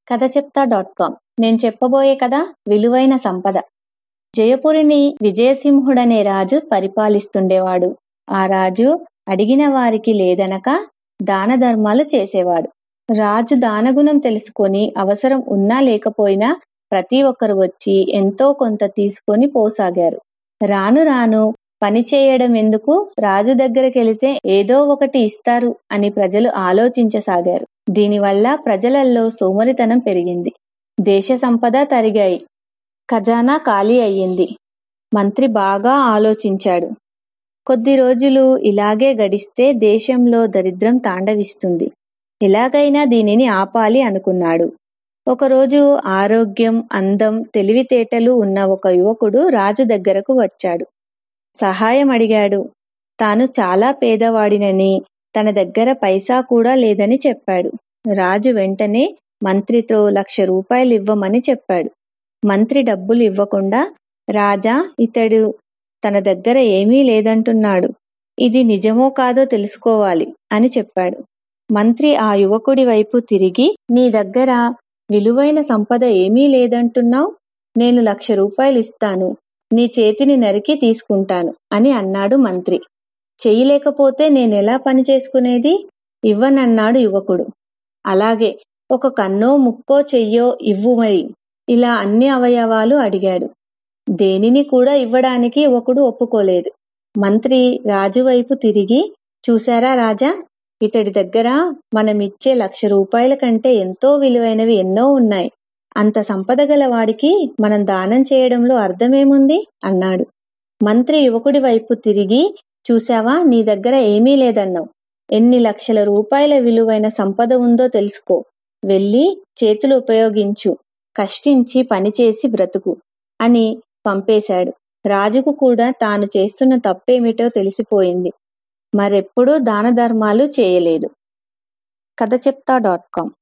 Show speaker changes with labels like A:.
A: కథ చెప్తా dot com నేను చెప్పబోయే కథ విలువైన సంపద జయపురిని విజయసింహుడనే రాజు పరిపాలిస్తుండేవాడు ఆ రాజు అడిగిన వారికి లేదనక దాన ధర్మాలు చేసేవాడు రాజు దానగుణం తెలుసుకొని అవసరం ఉన్నా లేకపోయినా ప్రతి ఒక్కరు వచ్చి ఎంతో కొంత తీసుకొని పోసాగారు రాను రాను పని చేయడం ఎందుకు రాజు దగ్గరికి వెళితే ఏదో ఒకటి ఇస్తారు అని ప్రజలు ఆలోచించసాగారు దీనివల్ల ప్రజలల్లో సోమరితనం పెరిగింది దేశ సంపద తరిగాయి ఖజానా ఖాళీ అయ్యింది మంత్రి బాగా ఆలోచించాడు కొద్ది రోజులు ఇలాగే గడిస్తే దేశంలో దరిద్రం తాండవిస్తుంది ఎలాగైనా దీనిని ఆపాలి అనుకున్నాడు ఒకరోజు ఆరోగ్యం అందం తెలివితేటలు ఉన్న ఒక యువకుడు రాజు దగ్గరకు వచ్చాడు సహాయం అడిగాడు తాను చాలా పేదవాడినని తన దగ్గర పైసా కూడా లేదని చెప్పాడు రాజు వెంటనే మంత్రితో లక్ష రూపాయలు ఇవ్వమని చెప్పాడు మంత్రి డబ్బులు ఇవ్వకుండా రాజా ఇతడు తన దగ్గర ఏమీ లేదంటున్నాడు ఇది నిజమో కాదో తెలుసుకోవాలి అని చెప్పాడు మంత్రి ఆ యువకుడి వైపు తిరిగి నీ దగ్గర విలువైన సంపద ఏమీ లేదంటున్నావు నేను లక్ష రూపాయలు ఇస్తాను నీ చేతిని నరికి తీసుకుంటాను అని అన్నాడు మంత్రి చెయ్యలేకపోతే నేనెలా పని చేసుకునేది ఇవ్వనన్నాడు యువకుడు అలాగే ఒక కన్నో ముక్కో చెయ్యో ఇవ్వు మరి ఇలా అన్ని అవయవాలు అడిగాడు దేనిని కూడా ఇవ్వడానికి యువకుడు ఒప్పుకోలేదు మంత్రి రాజు వైపు తిరిగి చూశారా రాజా ఇతడి దగ్గర మనమిచ్చే లక్ష రూపాయల కంటే ఎంతో విలువైనవి ఎన్నో ఉన్నాయి అంత సంపద గల వాడికి మనం దానం చేయడంలో అర్థమేముంది అన్నాడు మంత్రి యువకుడి వైపు తిరిగి చూశావా నీ దగ్గర ఏమీ లేదన్నావు ఎన్ని లక్షల రూపాయల విలువైన సంపద ఉందో తెలుసుకో వెళ్ళి చేతులు ఉపయోగించు కష్టించి పనిచేసి బ్రతుకు అని పంపేశాడు రాజుకు కూడా తాను చేస్తున్న తప్పేమిటో తెలిసిపోయింది మరెప్పుడూ దాన ధర్మాలు చేయలేదు కథ చెప్తా డాట్ కామ్